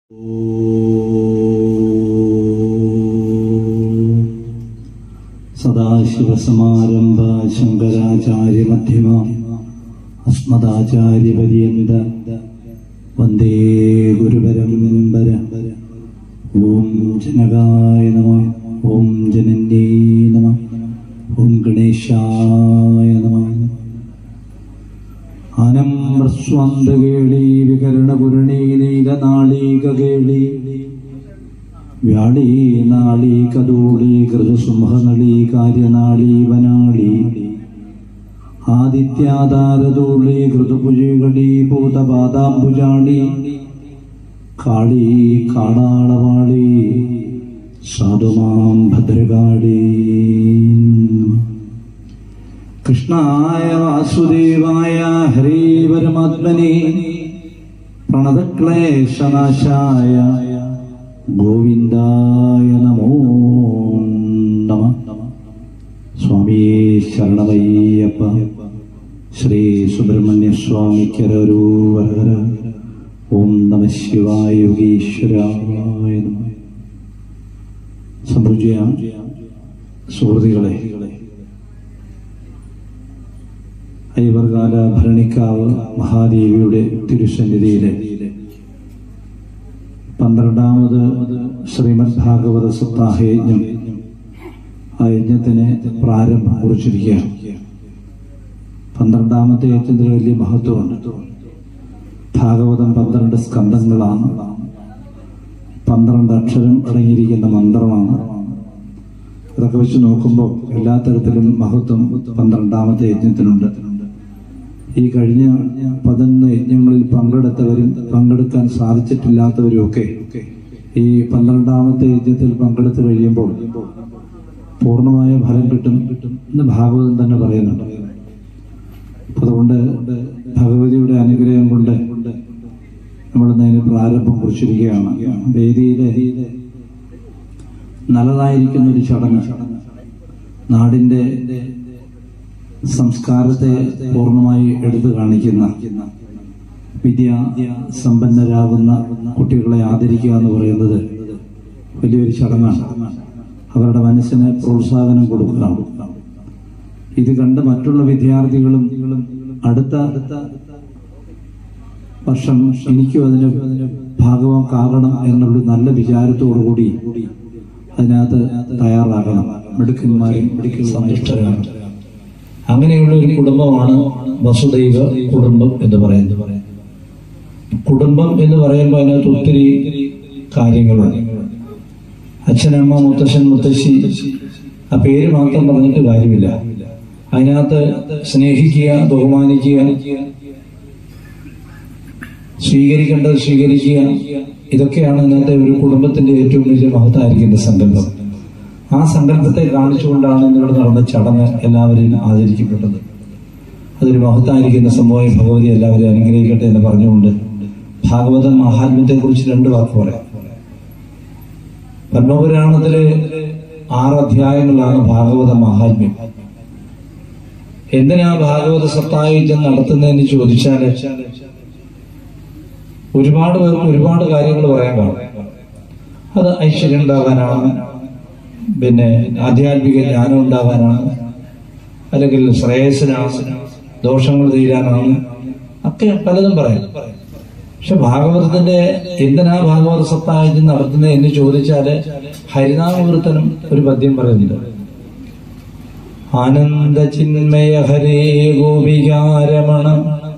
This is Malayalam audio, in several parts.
സദാശിവസമാരംഭ ശങ്കരാചാര്യമധ്യമ അസ്മദാചാര്യപര്യന്ത വന്ദേ ഗുരുപരമ്പര ഓം ജനകായ നമ ഓം ജനന്യേ നമ ഓം ഗണേശായ നമ ആനമ്രസ്വന്തകേളി വികരണപുരണീ നീലനാളീകേളി വ്യാളീ നാളീ കദൂളി കൃതസുംഹനളി കാര്യനാളി വനാളി ആദിത്യാധാരതൂളി കൃതുപുജികളി ഭൂതപാദാംബുജാളി കാളി കാടാളവാളി സാധുമാം ഭദ്രകാളി കൃഷ്ണായ വാസുദേവായ ഹരേ പരമാത്മനെ പ്രണതക്ലേശനാശായ ഗോവിന്ദായ നമോ നമ സ്വാമി ശരണമയ്യപ്പ ശ്രീ സുബ്രഹ്മണ്യ സ്വാമിക്കരൂ വരഹര ഓം നമ ശിവായ യോഗീശ്വരായ നമ സമൃദ്ധിയ സുഹൃത്തുക്കളെ ഐവർകാല ഭരണിക്കാവ് മഹാദേവിയുടെ തിരുസന്നിധിയിലെ പന്ത്രണ്ടാമത് ശ്രീമദ് ഭാഗവത സപ്താഹ യജ്ഞം ആ യജ്ഞത്തിന് പ്രാരംഭം കുറിച്ചിരിക്കുകയാണ് പന്ത്രണ്ടാമത്തെ യജ്ഞത്തിന് വലിയ മഹത്വമുണ്ട് ഭാഗവതം പന്ത്രണ്ട് സ്കന്ധങ്ങളാണ് പന്ത്രണ്ട് അക്ഷരം അടങ്ങിയിരിക്കുന്ന മന്ത്രമാണ് ഇതൊക്കെ വെച്ച് നോക്കുമ്പോൾ എല്ലാ തരത്തിലും മഹത്വം പന്ത്രണ്ടാമത്തെ യജ്ഞത്തിനുണ്ട് ഈ കഴിഞ്ഞ പതിനൊന്ന് യജ്ഞങ്ങളിൽ പങ്കെടുത്തവരും പങ്കെടുക്കാൻ സാധിച്ചിട്ടില്ലാത്തവരും ഒക്കെ ഈ പന്ത്രണ്ടാമത്തെ യജ്ഞത്തിൽ പങ്കെടുത്തു കഴിയുമ്പോൾ പൂർണ്ണമായ ഫലം കിട്ടും എന്ന് ഭാഗവതം തന്നെ പറയുന്നുണ്ട് അതുകൊണ്ട് ഭഗവതിയുടെ അനുഗ്രഹം കൊണ്ട് നമ്മൾ അതിന് പ്രാരംഭം കുറിച്ചിരിക്കുകയാണ് വേദിയിലെ നല്ലതായിരിക്കുന്ന ഒരു ചടങ്ങ് നാടിന്റെ സംസ്കാരത്തെ പൂർണ്ണമായി എടുത്തു കാണിക്കുന്ന വിദ്യ സമ്പന്നരാകുന്ന കുട്ടികളെ ആദരിക്കുക എന്ന് പറയുന്നത് വലിയൊരു ചടങ്ങാണ് അവരുടെ മനസ്സിന് പ്രോത്സാഹനം കൊടുക്കുക ഇത് കണ്ട് മറ്റുള്ള വിദ്യാർത്ഥികളും അടുത്ത വർഷം എനിക്കും അതിന് ഭാഗമാകണം എന്നുള്ള നല്ല വിചാരത്തോടു കൂടി അതിനകത്ത് തയ്യാറാകണം മിടുക്കന്മാരും മിടുക്കന്മാരും അങ്ങനെയുള്ള ഒരു കുടുംബമാണ് വസുദൈവ കുടുംബം എന്ന് പറയുന്നത് കുടുംബം എന്ന് പറയുമ്പോൾ അതിനകത്ത് ഒത്തിരി കാര്യങ്ങളുണ്ട് അച്ഛനമ്മ മുത്തശ്ശൻ മുത്തശ്ശി ആ പേര് മാത്രം പറഞ്ഞിട്ട് കാര്യമില്ല അതിനകത്ത് സ്നേഹിക്കുക ബഹുമാനിക്കുക സ്വീകരിക്കേണ്ടത് സ്വീകരിക്കുക ഇതൊക്കെയാണ് ഇന്നത്തെ ഒരു കുടുംബത്തിന്റെ ഏറ്റവും വലിയ മഹത്തായിരിക്കുന്ന സങ്കല്പം ആ സങ്കല്പത്തെ കാണിച്ചുകൊണ്ടാണ് ഇന്നിവിടെ നടന്ന ചടങ്ങ് എല്ലാവരെയും ആദരിക്കപ്പെട്ടത് അതൊരു മഹത്തായിരിക്കുന്ന സംഭവം ഭഗവതി എല്ലാവരെയും അനുഗ്രഹിക്കട്ടെ എന്ന് പറഞ്ഞുകൊണ്ട് ഭാഗവത മഹാത്മ്യത്തെ കുറിച്ച് രണ്ട് വാക്ക് പറയാം പത്മപുരാണത്തിലെ ആറ് അധ്യായങ്ങളാണ് ഭാഗവത മഹാത്മ്യം എന്തിനാ ഭാഗവത സപ്താഹിത്യം നടത്തുന്നതെന്ന് ചോദിച്ചാല് ഒരുപാട് പേർക്ക് ഒരുപാട് കാര്യങ്ങൾ പറയാൻ കാണും അത് ഐശ്വര്യം ഉണ്ടാകാനാണ് പിന്നെ ആധ്യാത്മിക ജ്ഞാനം ഉണ്ടാകാനാണ് അല്ലെങ്കിൽ ശ്രേയസിനാണ് ദോഷങ്ങൾ തീരാനാണ് ഒക്കെ പലതും പറയാം പക്ഷെ ഭാഗവതത്തിന്റെ എന്തിനാ ഭാഗവത സപ്താഹം നടത്തുന്നത് എന്ന് ചോദിച്ചാല് ഹരിനാമകീർത്തനം ഒരു പദ്യം പറയുന്നുണ്ട് ആനന്ദ ചിന്മയ ഹരേ ഗോപികാരമണ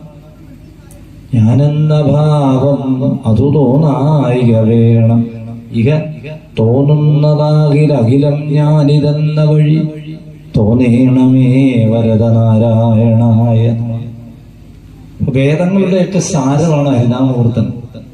ഞാനെന്ന ഭാവം അതു തോന്നായിക വേണം ഇഹ തോന്നുന്നതാകിൽ അഖിലം ഞാനിതെന്ന വഴി തോന്നേണമേ വരദനാരായണായ വേദങ്ങളുടെയൊക്കെ സാരമാണ് ഹരിനാമൂർത്തൻ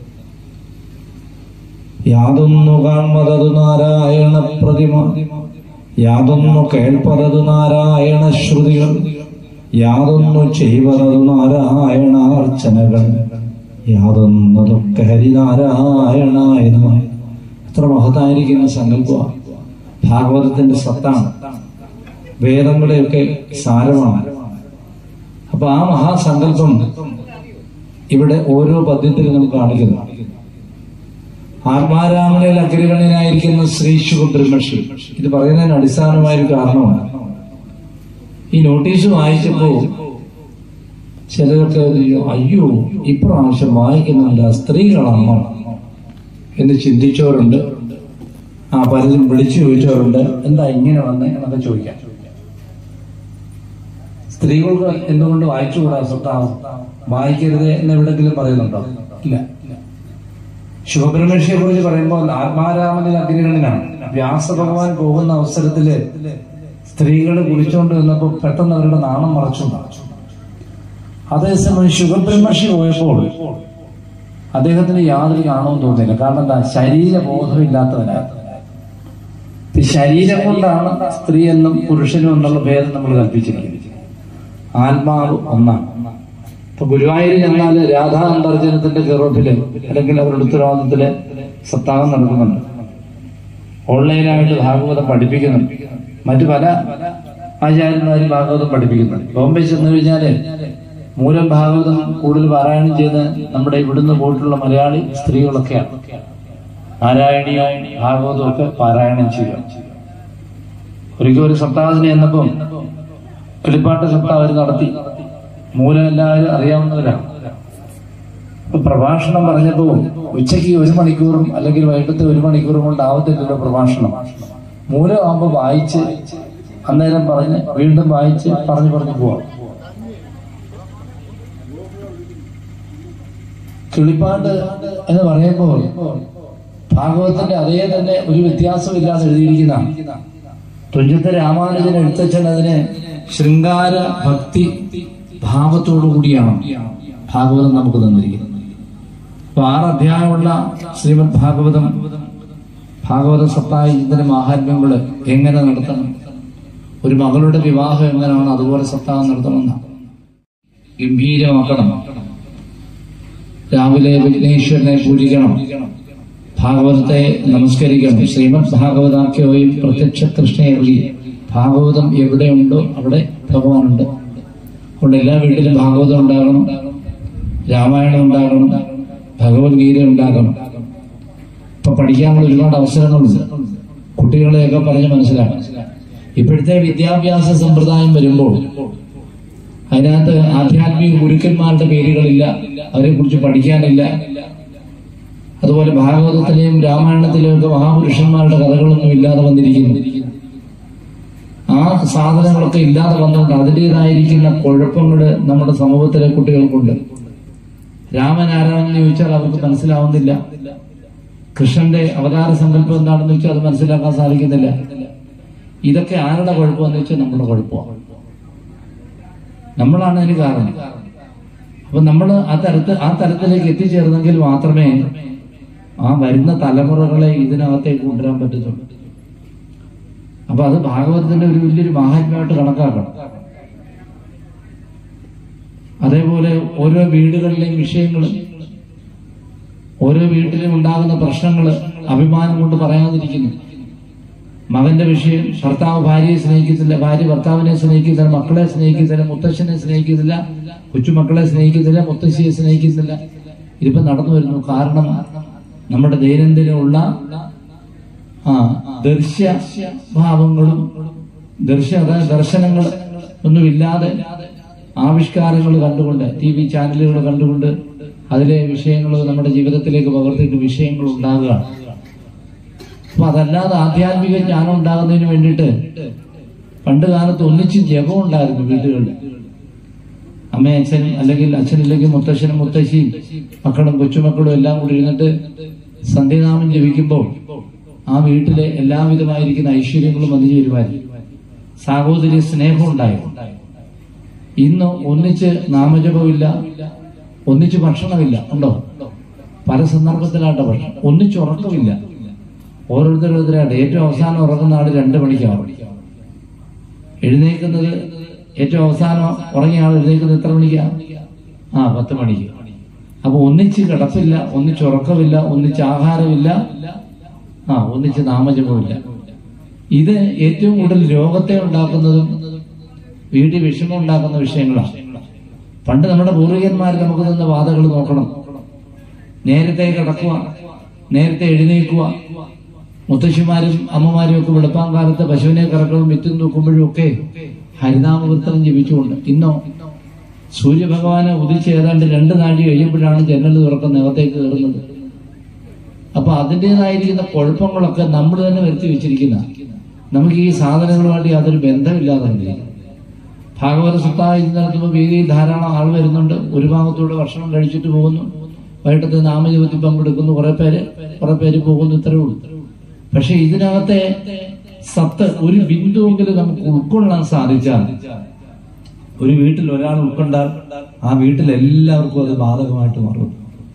യാതൊന്നു കാൺമതതു നാരായണ പ്രതിമ യാതൊന്നു കേൾപ്പതതു നാരായണ ശ്രുതികൾ യാതൊന്നു ചെയ്വതതു നാരായണാർച്ചനകൾ യാതൊന്നതൊക്കെ ഹരിനാരായണായ നമ എത്ര മഹത്തായിരിക്കുന്ന സങ്കല്പമാണ് ഭാഗവതത്തിന്റെ സത്താണ് വേദങ്ങളുടെയൊക്കെ സാരമാണ് അപ്പൊ ആ മഹാസങ്കല്പം ഇവിടെ ഓരോ പദ്യത്തിലും നമുക്ക് കാണിക്കുന്നു ആത്മാരാമനിൽ അഗ്രഗണ്യനായിരിക്കുന്ന ശ്രീ ശുഭബ്രഹ്മർഷി ഇത് പറയുന്നതിന് അടിസ്ഥാനമായ ഒരു കാരണമാണ് ഈ നോട്ടീസ് വായിച്ചപ്പോ ചിലരൊക്കെ ഒരു, അയ്യോ ഇപ്രാവശ്യം വായിക്കുന്നില്ല സ്ത്രീകളാണോ എന്ന് ചിന്തിച്ചവരുണ്ട് ആ പലരും വിളിച്ചു ചോദിച്ചവരുണ്ട് എന്താ ഇങ്ങനെ വന്നേ എന്നൊക്കെ ചോദിക്കാം സ്ത്രീകൾക്ക് എന്തുകൊണ്ട് വായിച്ചുകൂടാ സ്വത്താവും വായിക്കരുത് എന്ന് എവിടെങ്കിലും പറയുന്നുണ്ടോ ഇല്ല ശുഭബ്രഹ്മർഷിയെ കുറിച്ച് പറയുമ്പോൾ ആത്മാരാമനിൽ അഗ്രഗണനാണ് വ്യാസഭഗവാൻ പോകുന്ന അവസരത്തില് സ്ത്രീകൾ കുളിച്ചുകൊണ്ട് നിന്നപ്പോൾ പെട്ടെന്ന് അവരുടെ നാണം മറച്ചു അതേസമയം ശുഭബ്രഹ്മർഷി പോയപ്പോൾ അദ്ദേഹത്തിന് യാതൊരു നാണവും തോന്നിയില്ല കാരണം എന്താ ശരീരബോധമില്ലാത്തവനാണ് ഈ ശരീരം കൊണ്ടാണ് സ്ത്രീ എന്നും പുരുഷനും എന്നുള്ള ഭേദം നമ്മൾ കൽപ്പിച്ചിരിക്കുന്നത് ആത്മാവ് ഒന്നാണ് ഇപ്പൊ ഗുരുവായൂർ ചെന്നാല് രാധാന്തർജനത്തിന്റെ ഗർഭത്തില് അല്ലെങ്കിൽ അവരുടെ ഉത്തരവാദിത്തത്തില് സത്താഹം നടക്കുന്നുണ്ട് ഓൺലൈനായിട്ട് ഭാഗവതം പഠിപ്പിക്കുന്നുണ്ട് മറ്റു പല ആചാര്യന്മാരും ഭാഗവതം പഠിപ്പിക്കുന്നുണ്ട് ബോംബെ ചെന്ന് കഴിഞ്ഞാല് മൂലം ഭാഗവതം കൂടുതൽ പാരായണം ചെയ്ത് നമ്മുടെ ഇവിടുന്ന് പോയിട്ടുള്ള മലയാളി സ്ത്രീകളൊക്കെയാണ് നാരായണീയവും ഭാഗവതവും ഒക്കെ പാരായണം ചെയ്യുക ഒരിക്കൽ ഒരു സപ്താഹത്തിന് ചെന്നപ്പം കിളിപ്പാട്ട് സപ്താഹം അവർ നടത്തി മൂലം എല്ലാവരും അറിയാവുന്നവരാണ് അപ്പൊ പ്രഭാഷണം പറഞ്ഞപ്പോ ഉച്ചയ്ക്ക് ഒരു മണിക്കൂറും അല്ലെങ്കിൽ വൈകിട്ടത്തെ ഒരു മണിക്കൂറും കൊണ്ട് ആവത്തില്ലല്ലോ പ്രഭാഷണം മൂലമാകുമ്പോ വായിച്ച് അന്നേരം പറഞ്ഞ് വീണ്ടും വായിച്ച് പറഞ്ഞു പറഞ്ഞു പോവാം കിളിപ്പാട്ട് എന്ന് പറയുമ്പോൾ ഭാഗവതത്തിന്റെ അതേ തന്നെ ഒരു വ്യത്യാസമില്ലാതെ എഴുതിയിരിക്കുന്നതാണ് തുഞ്ചത്ത് രാമാനുജൻ എഴുത്തച്ഛൻ അതിന് ശൃംഗാര ഭക്തി ഭാവത്തോടു കൂടിയാണ് ഭാഗവതം നമുക്ക് തന്നിരിക്കുന്നത് അപ്പൊ ആറ് അധ്യായമുള്ള ശ്രീമദ് ഭാഗവതം ഭാഗവത സത്തായി ഇതിന്റെ മാഹാത്മ്യങ്ങള് എങ്ങനെ നടത്തണം ഒരു മകളുടെ വിവാഹം എങ്ങനെയാണ് അതുപോലെ സത്താഹം നടത്തണമെന്നാണ് ഗംഭീരമാക്കണം രാവിലെ വിഘ്നേശ്വരനെ പൂജിക്കണം ഭാഗവതത്തെ നമസ്കരിക്കണം ശ്രീമദ് ഭാഗവതാഖ്യോയും പ്രത്യക്ഷ കൃഷ്ണയറി ഭാഗവതം എവിടെയുണ്ടോ അവിടെ ഭഗവാനുണ്ട് അതുകൊണ്ട് എല്ലാ വീട്ടിലും ഭാഗവതം ഉണ്ടാകണം രാമായണം ഉണ്ടാകണം ഭഗവത്ഗീത ഉണ്ടാകണം ഇപ്പൊ പഠിക്കാനുള്ള ഒരുപാട് അവസരങ്ങളുണ്ട് കുട്ടികളെയൊക്കെ പറഞ്ഞ് മനസ്സിലാക്കണം ഇപ്പോഴത്തെ വിദ്യാഭ്യാസ സമ്പ്രദായം വരുമ്പോൾ അതിനകത്ത് ആധ്യാത്മിക ഗുരുക്കന്മാരുടെ പേരുകളില്ല അവരെ കുറിച്ച് പഠിക്കാനില്ല അതുപോലെ ഭാഗവതത്തിലെയും രാമായണത്തിലെയും ഒക്കെ മഹാപുരുഷന്മാരുടെ കഥകളൊന്നും ഇല്ലാതെ വന്നിരിക്കുന്നു ആ സാധനങ്ങളൊക്കെ ഇല്ലാതെ വന്നുകൊണ്ട് അതിൻ്റെതായിരിക്കുന്ന കുഴപ്പങ്ങൾ നമ്മുടെ സമൂഹത്തിലെ കുട്ടികൾക്കുണ്ട് രാമൻ ആരാണെന്ന് ചോദിച്ചാൽ അവർക്ക് മനസ്സിലാവുന്നില്ല കൃഷ്ണന്റെ അവതാര സങ്കല്പം എന്താണെന്ന് വെച്ചാൽ അത് മനസ്സിലാക്കാൻ സാധിക്കുന്നില്ല ഇതൊക്കെ ആരുടെ കുഴപ്പമെന്ന് വെച്ചാൽ നമ്മുടെ കുഴപ്പമാണ് നമ്മളാണ് അതിന് കാരണം അപ്പൊ നമ്മൾ ആ തരത്തിൽ ആ തരത്തിലേക്ക് എത്തിച്ചേർന്നെങ്കിൽ മാത്രമേ ആ വരുന്ന തലമുറകളെ ഇതിനകത്തേക്ക് കൊണ്ടുവരാൻ പറ്റത്തുള്ളൂ അപ്പൊ അത് ഭാഗവതത്തിന്റെ ഒരു വലിയൊരു മഹാത്മ്യമായിട്ട് കണക്കാക്കണം അതേപോലെ ഓരോ വീടുകളിലെയും വിഷയങ്ങൾ ഓരോ വീട്ടിലും ഉണ്ടാകുന്ന പ്രശ്നങ്ങൾ അഭിമാനം കൊണ്ട് പറയാതിരിക്കുന്നു മകന്റെ വിഷയം ഭർത്താവ് ഭാര്യയെ സ്നേഹിക്കുന്നില്ല ഭാര്യ ഭർത്താവിനെ സ്നേഹിക്കുന്നില്ല മക്കളെ സ്നേഹിക്കുന്നില്ല മുത്തശ്ശനെ സ്നേഹിക്കുന്നില്ല കൊച്ചുമക്കളെ സ്നേഹിക്കുന്നില്ല മുത്തശ്ശിയെ സ്നേഹിക്കുന്നില്ല ഇതിപ്പോ നടന്നു വരുന്നു കാരണം നമ്മുടെ ദൈനംദിനമുള്ള ആ ദർശ്യ ഭാവങ്ങളും ദർശ്യ അതായത് ദർശനങ്ങൾ ഒന്നുമില്ലാതെ ആവിഷ്കാരങ്ങൾ കണ്ടുകൊണ്ട് ടി വി ചാനലുകൾ കണ്ടുകൊണ്ട് അതിലെ വിഷയങ്ങൾ നമ്മുടെ ജീവിതത്തിലേക്ക് പകർത്തിയിട്ട് വിഷയങ്ങൾ ഉണ്ടാകുകയാണ് അപ്പൊ അതല്ലാതെ ആധ്യാത്മിക ജ്ഞാനം ഉണ്ടാകുന്നതിന് വേണ്ടിയിട്ട് പണ്ട് കാലത്ത് ഒന്നിച്ച് ജപം ഉണ്ടായിരുന്നു വീടുകളിൽ അമ്മ അച്ഛൻ അല്ലെങ്കിൽ അച്ഛനില്ലെങ്കിൽ മുത്തശ്ശനും മുത്തശ്ശിയും മക്കളും കൊച്ചുമക്കളും എല്ലാം കൂടി ഇരുന്നിട്ട് സന്ധ്യനാമം ജപിക്കുമ്പോൾ ആ വീട്ടിലെ എല്ലാവിധമായിരിക്കുന്ന ഐശ്വര്യങ്ങളും വന്നു ചേരുമായിരുന്നു സാഹോദര്യ സ്നേഹം ഉണ്ടായിരുന്നു ഇന്ന് ഒന്നിച്ച് നാമജപമില്ല ഒന്നിച്ച് ഭക്ഷണമില്ല ഉണ്ടോ പല സന്ദർഭത്തിലാട്ട ഭക്ഷണം ഒന്നിച്ച് ഉറക്കമില്ല ഓരോരുത്തരോരുത്തരായിട്ട് ഏറ്റവും അവസാനം ഉറങ്ങുന്ന ആള് രണ്ട് മണിക്കാവും എഴുന്നേക്കുന്നത് ഏറ്റവും അവസാനം ഉറങ്ങിയ ആൾ എഴുന്നേക്കുന്നത് എത്ര മണിക്കാ ആ പത്ത് മണിക്ക് അപ്പൊ ഒന്നിച്ച് കിടപ്പില്ല ഒന്നിച്ച് ഉറക്കമില്ല ഒന്നിച്ച് ആഹാരമില്ല ആ ഒന്നിച്ച് നാമജപമില്ല ഇത് ഏറ്റവും കൂടുതൽ രോഗത്തെ ഉണ്ടാക്കുന്നതും വീട്ടിൽ വിഷമം ഉണ്ടാക്കുന്ന വിഷയങ്ങളാണ് പണ്ട് നമ്മുടെ പൂർവികന്മാർ നമുക്ക് തന്ന വാതകൾ നോക്കണം നേരത്തെ കിടക്കുക നേരത്തെ എഴുന്നേക്കുക മുത്തശ്ശിമാരും അമ്മമാരും ഒക്കെ വെളുപ്പാൻ കാലത്ത് പശുവിനെ കറക്കളും വിത്തും തൂക്കുമ്പോഴും ഒക്കെ ഹരിനാമകീർത്തനം ജപിച്ചുകൊണ്ട് ഇന്നോ സൂര്യഭഗവാനെ ഉദിച്ച് ഏതാണ്ട് രണ്ട് നാഴി കഴിയുമ്പോഴാണ് ജനൽ തുറക്കുന്ന അകത്തേക്ക് കയറുന്നത് അപ്പൊ അതിൻ്റെതായിരിക്കുന്ന കുഴപ്പങ്ങളൊക്കെ നമ്മൾ തന്നെ വരുത്തി വെച്ചിരിക്കുന്ന നമുക്ക് ഈ സാധനങ്ങളുമായിട്ട് യാതൊരു ബന്ധമില്ലാതെ വന്നിരിക്കുന്നു ഭാഗവത സുത്തായി നടത്തുമ്പോൾ വേദിയിൽ ധാരാളം ആൾ വരുന്നുണ്ട് ഒരു ഭാഗത്തൂടെ ഭക്ഷണം കഴിച്ചിട്ട് പോകുന്നു വൈകിട്ടത്തെ നാമജപത്തിൽ പങ്കെടുക്കുന്നു കുറെ പേര് കുറെ പേര് പോകുന്നു ഇത്രേ ഉള്ളൂ പക്ഷെ ഇതിനകത്തെ സത്ത് ഒരു ബിന്ദുവെങ്കിലും നമുക്ക് ഉൾക്കൊള്ളാൻ സാധിച്ചാൽ ഒരു വീട്ടിൽ ഒരാൾ ഉൾക്കൊണ്ടാൽ ആ വീട്ടിൽ എല്ലാവർക്കും അത് ബാധകമായിട്ട് മാറും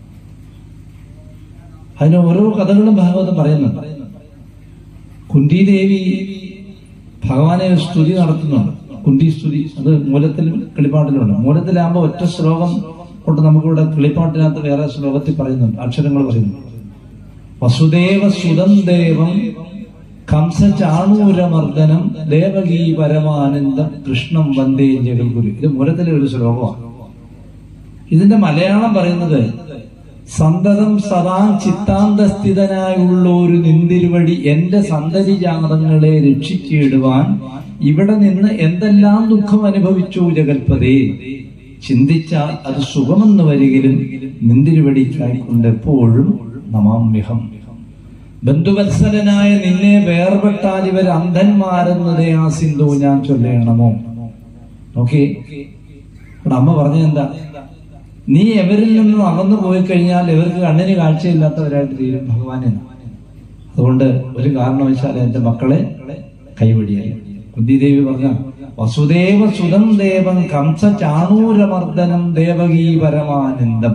അതിന് ഓരോ കഥകളും ഭാഗവതം പറയുന്നുണ്ട് കുന്തിദേവി ഭഗവാനെ സ്തുതി നടത്തുന്നുണ്ട് കുന്തി സ്തുതി അത് മൂലത്തിലും കിളിപ്പാട്ടിലുണ്ട് മൂലത്തിലാകുമ്പോൾ ഒറ്റ ശ്ലോകം കൊണ്ട് നമുക്കിവിടെ കിളിപ്പാട്ടിനകത്ത് വേറെ ശ്ലോകത്തിൽ പറയുന്നുണ്ട് അക്ഷരങ്ങൾ പറയുന്നുണ്ട് വസുദേവ സുതം ദേവം കംസ ചാണൂരമർദ്ദനം ദേവകീ പരമാനന്ദം കൃഷ്ണം വന്ദേ ജഗൽഗുരു ഇത് മൂലത്തിലെ ഒരു ശ്ലോകമാണ് ഇതിന്റെ മലയാളം പറയുന്നത് സന്തതം സദാ ചിത്താന്തസ്ഥിതനായുള്ള ഒരു നിന്തിരുവടി എന്റെ സന്തതി ജാതങ്ങളെ രക്ഷിച്ചിടുവാൻ ഇവിടെ നിന്ന് എന്തെല്ലാം ദുഃഖം അനുഭവിച്ചു ജഗൽപതേ ചിന്തിച്ചാൽ അത് സുഖമെന്ന് വരികിലും നിന്തിരുവടിക്കായിക്കൊണ്ട് എപ്പോഴും നമാമ്യഹം ബന്ധുവത്സലനായ നിന്നെ വേർപെട്ടാൽ ഇവർ അന്ധന്മാരെന്നതേ ആ സിന്ധു ഞാൻ ചൊല്ലണമോ ഓക്കെ അമ്മ പറഞ്ഞതെന്താ നീ എവരിൽ നിന്നും അകന്നു പോയി കഴിഞ്ഞാൽ ഇവർക്ക് കണ്ണിന് കാഴ്ചയില്ലാത്തവരായിട്ട് തീരും ഭഗവാനെ അതുകൊണ്ട് ഒരു കാരണവശാൽ എന്റെ മക്കളെ കൈവടിയായി കുന്തിദേവി പറഞ്ഞ വസുദേവ സുതം ദേവം കംസ ചാണൂരമർദ്ദനം ദേവകീ പരമാനന്ദം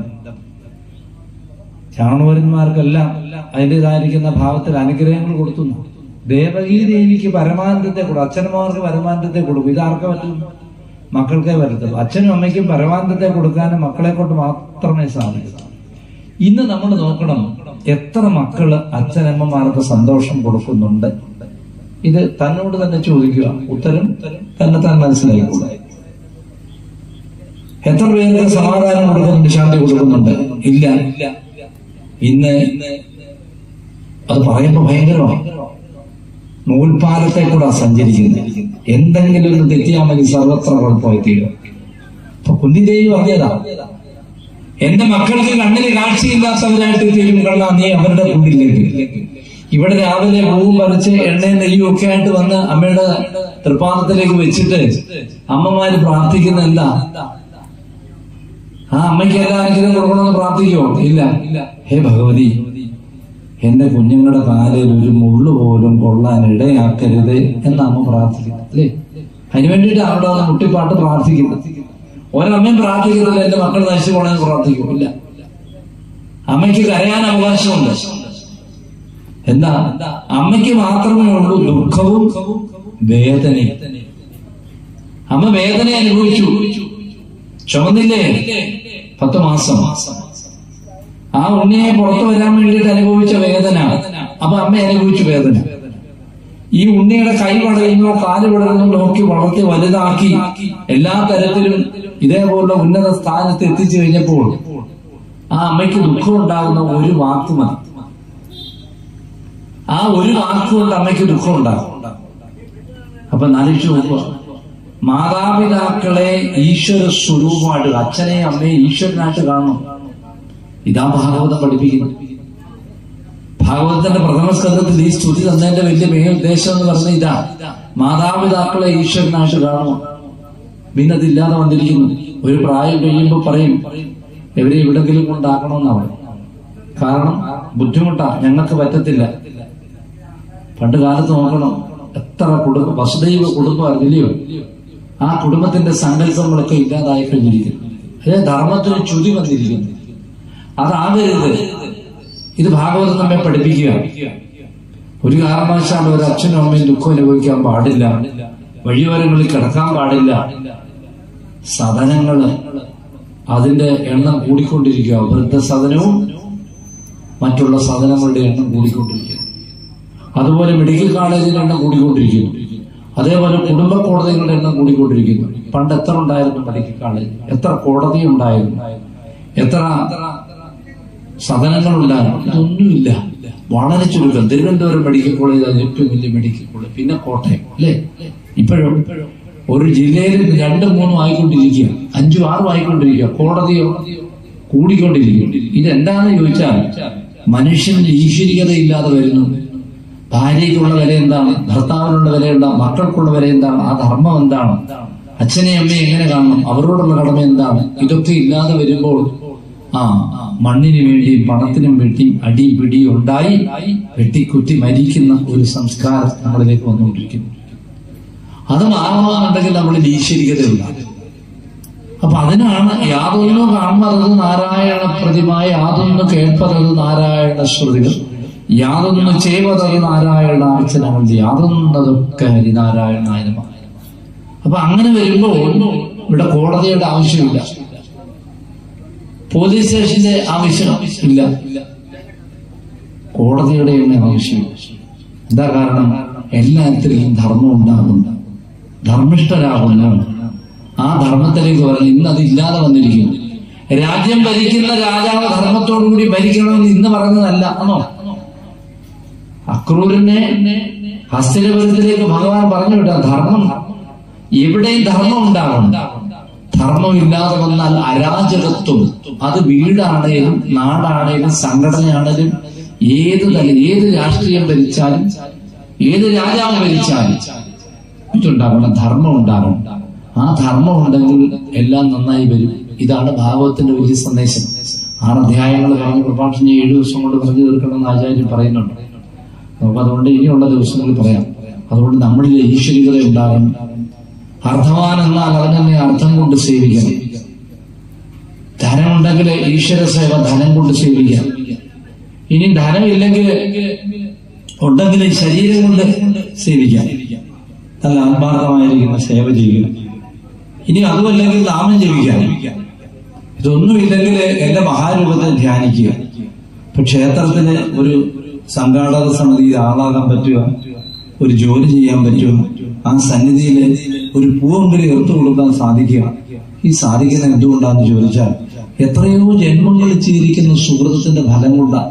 ചാണൂരന്മാർക്കെല്ലാം അതിൻ്റെതായിരിക്കുന്ന ഭാവത്തിൽ അനുഗ്രഹങ്ങൾ കൊടുത്തുന്നു ദേവകീ ദേവിക്ക് പരമാനന്ദത്തെ കൊടുക്കും അച്ഛനമ്മമാർക്ക് പരമാനന്ദത്തെ കൊടുക്കും ഇതാർക്കെ പറ്റും മക്കൾക്കേ വരത്തുള്ളൂ അച്ഛനും അമ്മയ്ക്കും പരമാനന്ദത്തെ കൊടുക്കാനും മക്കളെ കൊണ്ട് മാത്രമേ സാധിക്കൂ ഇന്ന് നമ്മൾ നോക്കണം എത്ര മക്കള് അച്ഛനമ്മമാർക്ക് സന്തോഷം കൊടുക്കുന്നുണ്ട് ഇത് തന്നോട് തന്നെ ചോദിക്കുക ഉത്തരം തന്നെ താൻ മനസ്സിലായിക്കൂടെ എത്ര പേർക്ക് സമാധാനം കൊടുക്കുന്നുണ്ട് ശാന്തി കൊടുക്കുന്നുണ്ട് ഇല്ല ഇന്ന് അത് പറയുമ്പോ ഭയങ്കരമാണ് നൂൽപാലത്തെ കൂടെ സഞ്ചരിക്കുന്നത് എന്തെങ്കിലും ഒന്ന് തെറ്റിയാൽ മതി സർവത്ര കുഴപ്പമായി തീരും അപ്പൊ കുന്തിദേവി പറഞ്ഞതാ എന്റെ മക്കൾക്ക് കണ്ണിന് കാഴ്ചയില്ലാത്തവരായിട്ട് തീരും കണ്ണാ നീ അവരുടെ കുണ്ടിലേക്ക് ഇവിടെ രാവിലെ പൂവും പറിച്ച് എണ്ണയും നെയ്യും ഒക്കെ ആയിട്ട് വന്ന് അമ്മയുടെ തൃപ്പാദത്തിലേക്ക് വെച്ചിട്ട് അമ്മമാര് പ്രാർത്ഥിക്കുന്ന എന്താ ആ അമ്മയ്ക്ക് എല്ലാ അനുഗ്രഹം കൊടുക്കണമെന്ന് പ്രാർത്ഥിക്കുമോ ഇല്ല ഹേ ഭഗവതി എന്റെ കുഞ്ഞുങ്ങളുടെ കാലിൽ ഒരു മുള്ളു പോലും കൊള്ളാൻ ഇടയാക്കരുത് എന്ന് അമ്മ പ്രാർത്ഥിക്കുന്നു അല്ലേ അതിനു വേണ്ടിയിട്ട് അവിടെ വന്ന് മുട്ടിപ്പാട്ട് പ്രാർത്ഥിക്കുന്നത് ഒരമ്മയും പ്രാർത്ഥിക്കുന്നില്ല എന്റെ മക്കൾ നശിച്ചു പോകണമെന്ന് പ്രാർത്ഥിക്കും ഇല്ല അമ്മയ്ക്ക് കരയാൻ അവകാശമുണ്ട് എന്താ അമ്മയ്ക്ക് മാത്രമേ ഉള്ളൂ ദുഃഖവും വേദനയും അമ്മ വേദന അനുഭവിച്ചു ചുമന്നില്ലേ പത്ത് മാസം ആ ഉണ്ണിയെ പുറത്തു വരാൻ വേണ്ടിയിട്ട് അനുഭവിച്ച വേദന അപ്പൊ അമ്മ അനുഭവിച്ചു വേദന ഈ ഉണ്ണിയുടെ കൈ വളരുന്നോ കാല് വളരുന്നോ നോക്കി വളർത്തി വലുതാക്കി എല്ലാ തരത്തിലും ഇതേപോലുള്ള ഉന്നത സ്ഥാനത്ത് എത്തിച്ചു കഴിഞ്ഞപ്പോൾ ആ അമ്മയ്ക്ക് ദുഃഖം ഉണ്ടാകുന്ന ഒരു വാക്ക് മതി ആ ഒരു വാക്കുകൊണ്ട് അമ്മയ്ക്ക് ദുഃഖം ഉണ്ടാകും അപ്പൊ നലിച്ചു നോക്കുക മാതാപിതാക്കളെ ഈശ്വര സ്വരൂപമായിട്ട് അച്ഛനെ അമ്മയെ ഈശ്വരനായിട്ട് കാണണം ഇതാ ഭാഗവതം പഠിപ്പിക്കുന്നത് ഭാഗവതത്തിന്റെ പ്രഥമ സ്കന്ധത്തിൽ ഈ സ്തുതി തന്നതിന്റെ വലിയ മെയിൻ ഉദ്ദേശം എന്ന് പറഞ്ഞ ഇതാ മാതാപിതാക്കളെ ഈശ്വരനായിട്ട് കാണുമോ പിന്നെ അതില്ലാതെ വന്നിരിക്കുന്നു ഒരു പ്രായം കഴിയുമ്പോൾ പറയും എവരെ എവിടെങ്കിലും കൊണ്ടാക്കണമെന്നാ പറയും കാരണം ബുദ്ധിമുട്ടാ ഞങ്ങൾക്ക് പറ്റത്തില്ല പണ്ട് കാലത്ത് നോക്കണം എത്ര കുടുംബ വസുദൈവ കുടുംബമായിരുന്നില്ലയോ ആ കുടുംബത്തിന്റെ സങ്കല്പങ്ങളൊക്കെ ഇല്ലാതായി കഴിഞ്ഞിരിക്കുന്നു അതേ ധർമ്മത്തിന് ചുതി വന്നിരിക്കുന്നു അതാകരുത് ഇത് ഭാഗവതം നമ്മെ പഠിപ്പിക്കുക ഒരു കാരണവശാലും ഒരു അച്ഛനും അമ്മയും ദുഃഖം അനുഭവിക്കാൻ പാടില്ല വഴിയോരങ്ങളിൽ കിടക്കാൻ പാടില്ല സദനങ്ങള് അതിന്റെ എണ്ണം കൂടിക്കൊണ്ടിരിക്കുക വൃദ്ധസദനവും മറ്റുള്ള സദനങ്ങളുടെ എണ്ണം കൂടിക്കൊണ്ടിരിക്കുന്നു അതുപോലെ മെഡിക്കൽ കോളേജിന്റെ എണ്ണം കൂടിക്കൊണ്ടിരിക്കുന്നു അതേപോലെ കുടുംബ കോടതികളുടെ എണ്ണം കൂടിക്കൊണ്ടിരിക്കുന്നു പണ്ട് എത്ര ഉണ്ടായിരുന്നു മെഡിക്കൽ കോളേജ് എത്ര കോടതി ഉണ്ടായിരുന്നു എത്ര സദനങ്ങളുണ്ടായിരുന്നു ഇതൊന്നുമില്ല വളരെ ചുരുക്കം തിരുവനന്തപുരം മെഡിക്കൽ കോളേജ് ഏറ്റവും വലിയ മെഡിക്കൽ കോളേജ് പിന്നെ കോട്ടയം അല്ലേ ഇപ്പോഴും ഒരു ജില്ലയിൽ രണ്ടും മൂന്നും ആയിക്കൊണ്ടിരിക്കുക അഞ്ചും ആറും ആയിക്കൊണ്ടിരിക്കുക കോടതിയോ കൂടിക്കൊണ്ടിരിക്കും ഇതെന്താന്ന് ചോദിച്ചാൽ മനുഷ്യന് ഈശ്വരികത ഇല്ലാതെ വരുന്നു ഭാര്യയ്ക്കുള്ള വില എന്താണ് ഭർത്താവിനുള്ള വില എന്താണ് മക്കൾക്കുള്ള വില എന്താണ് ആ ധർമ്മം എന്താണ് അച്ഛനെ അമ്മയെ എങ്ങനെ കാണണം അവരോടുള്ള കടമ എന്താണ് ഇതൊക്കെ ഇല്ലാതെ വരുമ്പോൾ ആ മണ്ണിന് വേണ്ടിയും പണത്തിനും വേണ്ടിയും അടി പിടി ഉണ്ടായി വെട്ടിക്കുത്തി മരിക്കുന്ന ഒരു സംസ്കാരം നമ്മളിലേക്ക് വന്നുകൊണ്ടിരിക്കുന്നു അത് മാറണമെന്നുണ്ടെങ്കിൽ നമ്മളിൽ ഈശ്വരികതയുണ്ടാകും അപ്പൊ അതിനാണ് യാതൊന്നു കാണുന്നത് നാരായണ പ്രതിമ യാതൊന്ന് കേൾപ്പതത് നാരായണ ശ്രുതികൾ യാതൊന്ന് ചെയ്വതത് നാരായണ അർച്ചനകൾ യാതൊന്നതൊക്കെ ഹരിനാരായണായ നമഃ. അപ്പൊ അങ്ങനെ വരുമ്പോൾ ഇവിടെ കോടതിയുടെ ആവശ്യമില്ല പോലീസ് സ്റ്റേഷന്റെ ആവശ്യം ഇല്ല കോടതിയുടെ തന്നെ ആവശ്യമില്ല എന്താ കാരണം എല്ലാത്തിലും ധർമ്മം ഉണ്ടാകുന്നു ധർമ്മിഷ്ഠരാകുന്നു ആ ധർമ്മത്തിലേക്ക് പറഞ്ഞു ഇന്ന് അത് ഇല്ലാതെ വന്നിരിക്കുന്നു രാജ്യം ഭരിക്കുന്ന രാജാവ് ധർമ്മത്തോടു കൂടി ഭരിക്കണമെന്ന് ഇന്ന് പറഞ്ഞതല്ല എന്നോ അക്രൂരിനെ ഹസ്തിനപുരത്തിലേക്ക് ഭഗവാൻ പറഞ്ഞു വിട്ട ധർമ്മം എവിടെയും ധർമ്മം ഉണ്ടാകണം ധർമ്മം ഇല്ലാതെ വന്നാൽ അരാജകത്വം അത് വീടാണേലും നാടാണേലും സംഘടനയാണേലും ഏത് തല ഏത് രാഷ്ട്രീയം ഭരിച്ചാലും ഏത് രാജാവ് ഭരിച്ചാലും ഇതുണ്ടാകണം ധർമ്മം ഉണ്ടാകണം ആ ധർമ്മം ഉണ്ടെങ്കിൽ എല്ലാം നന്നായി വരും ഇതാണ് ഭാഗവത്തിന്റെ വലിയ സന്ദേശം ആറ് അധ്യായങ്ങൾ പറഞ്ഞ് പ്രഭാഷണം ഏഴു ദിവസം കൊണ്ട് പറഞ്ഞു തീർക്കണമെന്ന് ആചാര്യം പറയുന്നുണ്ട് നമുക്ക് അതുകൊണ്ട് ഇനിയുള്ള ദിവസങ്ങളിൽ പറയാം അതുകൊണ്ട് നമ്മളിൽ ഈശ്വരികത ഉണ്ടാകണം അർത്ഥവാൻ എന്നാൽ അവനെ അർത്ഥം കൊണ്ട് സേവിക്കണം ധനമുണ്ടെങ്കിൽ ഈശ്വര സേവ ധനം കൊണ്ട് സേവിക്കാം ഇനി ധനമില്ലെങ്കിൽ ഉണ്ടെങ്കിൽ ശരീരം കൊണ്ട് സേവിക്കാം നല്ല ആത്മാർത്ഥമായിരിക്കുന്ന സേവ ചെയ്യുക ഇനി അതുമല്ലെങ്കിൽ നാമം ജപിക്കാം ഇതൊന്നുമില്ലെങ്കിൽ എന്റെ മഹാരൂപത്തെ ധ്യാനിക്കുക ഇപ്പൊ ക്ഷേത്രത്തിന് ഒരു സംഘാടക സമിതിയിൽ ആളാകാൻ പറ്റുക ഒരു ജോലി ചെയ്യാൻ പറ്റുക ആ സന്നിധിയിൽ ഒരു പൂവെങ്കിലും എർത്തു കൊടുക്കാൻ സാധിക്കുക ഈ സാധിക്കുന്നത് എന്തുകൊണ്ടാന്ന് ചോദിച്ചാൽ എത്രയോ ജന്മങ്ങൾ ചെയ്തിരിക്കുന്ന സുഹൃത്തിന്റെ ഫലം കൊണ്ടാണ്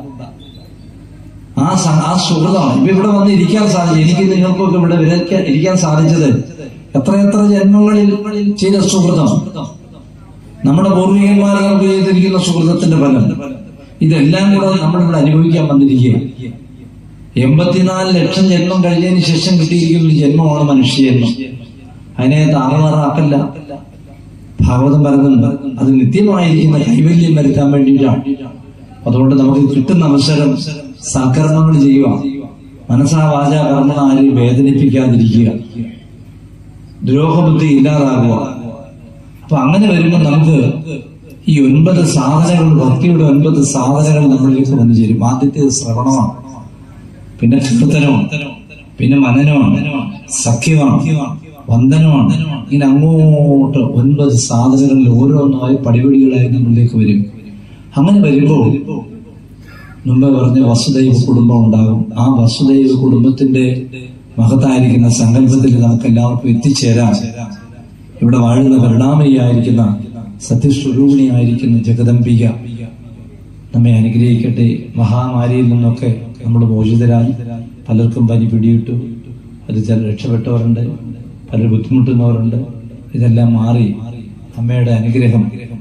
ആ സ- ആ സുഹൃതമാണ് ഇപ്പൊ ഇവിടെ വന്ന് ഇരിക്കാൻ സാധിച്ചു എനിക്ക് നിങ്ങൾക്കൊക്കെ ഇവിടെ വിരക്കാൻ ഇരിക്കാൻ സാധിച്ചത് എത്രയെത്ര ജന്മങ്ങളിൽ ചെയ്ത സുഹൃതം നമ്മുടെ പൂർവികന്മാർ നമുക്ക് ചെയ്തിരിക്കുന്ന സുഹൃതത്തിന്റെ ഫലം ഇതെല്ലാം കൂടെ നമ്മൾ ഇവിടെ അനുഭവിക്കാൻ വന്നിരിക്കുക എൺപത്തിനാല് ലക്ഷം ജന്മം കഴിഞ്ഞതിന് ശേഷം കിട്ടിയിരിക്കുന്ന ഒരു ജന്മമാണ് മനുഷ്യജന്മം അതിനെ താറുമാറാക്കല്ല ഭാഗവതം പറയുന്നുണ്ട് അത് നിത്യമായിരിക്കുന്ന കൈവല്യം വരുത്താൻ വേണ്ടിയിട്ടാണ് അതുകൊണ്ട് നമുക്ക് കിട്ടുന്ന അവസരം സൽക്കർമ്മങ്ങൾ ചെയ്യുക മനസ്സാ വാച കർമ്മ ആരെയും വേദനിപ്പിക്കാതിരിക്കുക ദ്രോഹബുദ്ധി ഇല്ലാതാകുക അപ്പൊ അങ്ങനെ വരുമ്പോൾ നമുക്ക് ഈ ഒൻപത് സാധനങ്ങൾ ഭക്തിയുടെ ഒൻപത് സാധനങ്ങൾ നമ്മളിലേക്ക് വന്നു ചേരും ആദ്യത്തെ ശ്രവണമാണ് പിന്നെ കീർത്തനമാണ് പിന്നെ മനനമാണ് സഖ്യമാണ് വന്ദനമാണ് ഇങ്ങനെ അങ്ങോട്ട് ഒൻപത് സാധനങ്ങളിൽ ഓരോന്നായി പടിപടികളായി നമ്മളിലേക്ക് വരും അങ്ങനെ വരുമ്പോൾ മുമ്പ് പറഞ്ഞ വസുദൈവ കുടുംബം ഉണ്ടാകും ആ വസുദൈവ കുടുംബത്തിന്റെ മഹത്തായിരിക്കുന്ന സങ്കല്പത്തിൽ നമുക്ക് എല്ലാവർക്കും എത്തിച്ചേരാൻ ഇവിടെ വാഴുന്ന കരുണാമയായിരിക്കുന്ന സത്യസ്വരൂപിണിയായിരിക്കുന്ന ജഗദംബിക നമ്മെ അനുഗ്രഹിക്കട്ടെ മഹാമാരിയിൽ നിന്നൊക്കെ നമ്മൾ മോചിതരായി പലർക്കും പനി പിടിയിട്ടു അത് ചില രക്ഷപ്പെട്ടവരുണ്ട് പലർ ബുദ്ധിമുട്ടുന്നവരുണ്ട് ഇതെല്ലാം മാറി അമ്മയുടെ അനുഗ്രഹം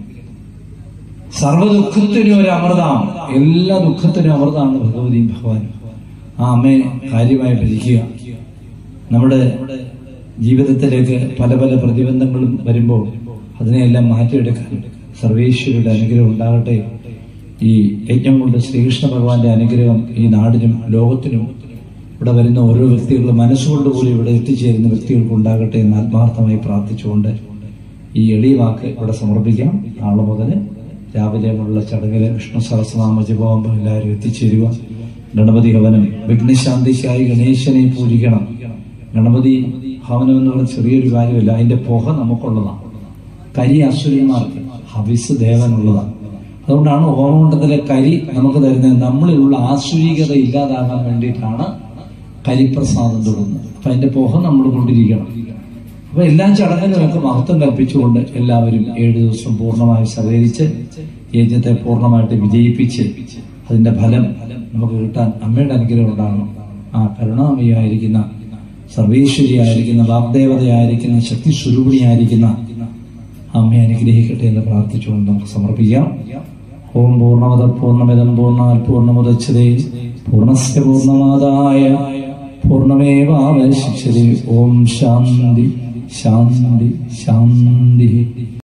സർവ്വ ദുഃഖത്തിനും ഒരു അമൃതാണ് എല്ലാ ദുഃഖത്തിനും അമൃതാണ് ഭഗവതിയും ഭഗവാനും ആ അമ്മയെ കാര്യമായി ഭരിക്കുക നമ്മുടെ ജീവിതത്തിലേക്ക് പല പല പ്രതിബന്ധങ്ങളും വരുമ്പോൾ അതിനെയെല്ലാം മാറ്റിയെടുക്കാൻ സർവേശ്വരിയുടെ അനുഗ്രഹം ഉണ്ടാകട്ടെ ഈ യജ്ഞം കൊണ്ട് ശ്രീകൃഷ്ണ ഭഗവാന്റെ അനുഗ്രഹം ഈ നാടിനും ലോകത്തിനും ഇവിടെ വരുന്ന ഓരോ വ്യക്തികളും മനസ്സുകൊണ്ട് പോലും ഇവിടെ എത്തിച്ചേരുന്ന വ്യക്തികൾക്ക് ഉണ്ടാകട്ടെ എന്ന് ആത്മാർത്ഥമായി പ്രാർത്ഥിച്ചുകൊണ്ട് ഈ എളിയ വാക്ക് ഇവിടെ സമർപ്പിക്കാം നാളെ മുതൽ രാവിലെ മുള്ള ചടങ്ങില് വിഷ്ണു സഹസ്രനാമ ജപമാകുമ്പോൾ എല്ലാവരും എത്തിച്ചേരുക ഗണപതി ഹവനം വിഘ്നശാന്തിക്കായി ഗണേശനെ പൂജിക്കണം ഗണപതി ഭവനം എന്ന് പറഞ്ഞ ചെറിയൊരു കാര്യമല്ല അതിന്റെ പുക നമുക്കുള്ളതാണ് കരി അസുരന്മാർക്ക് ഹവിസ് ദേവനുള്ളതാണ് അതുകൊണ്ടാണ് ഹോമകുണ്ടത്തിലെ കരി നമുക്ക് തരുന്നത് നമ്മളിലുള്ള ആസുരികത ഇല്ലാതാകാൻ വേണ്ടിയിട്ടാണ് കരിപ്രസാദം തുടങ്ങുന്നത് അപ്പൊ അതിന്റെ പുക നമ്മൾ കൊണ്ടിരിക്കണം അപ്പൊ എല്ലാ ചടങ്ങിനുമൊക്കെ മഹത്വം കൽപ്പിച്ചുകൊണ്ട് എല്ലാവരും ഏഴു ദിവസം പൂർണ്ണമായി സഹകരിച്ച് യജ്ഞത്തെ പൂർണ്ണമായിട്ട് വിജയിപ്പിച്ച് അതിന്റെ ഫലം നമുക്ക് കിട്ടാൻ അമ്മയുടെ അനുഗ്രഹം ഉണ്ടാകണം ആ കരുണാമയായിരിക്കുന്ന സർവേശ്വരിയായിരിക്കുന്ന വാഗ്ദേവതയായിരിക്കുന്ന ശക്തി സ്വരൂപിണിയായിരിക്കുന്ന അമ്മയെ അനുഗ്രഹിക്കട്ടെ എന്ന് പ്രാർത്ഥിച്ചുകൊണ്ട് നമുക്ക് സമർപ്പിക്കാം ഓം പൂർണ്ണമത പൂർണ്ണമിതം പൂർണ്ണാൽ പൂർണ്ണമുദച്ഛതേ പൂർണ്ണസ്യ പൂർണ്ണമാതായ പൂർണ്ണമേവാവശിഷ്യതേ ഓം ശാന്തി ശാന്തി ശാന്തി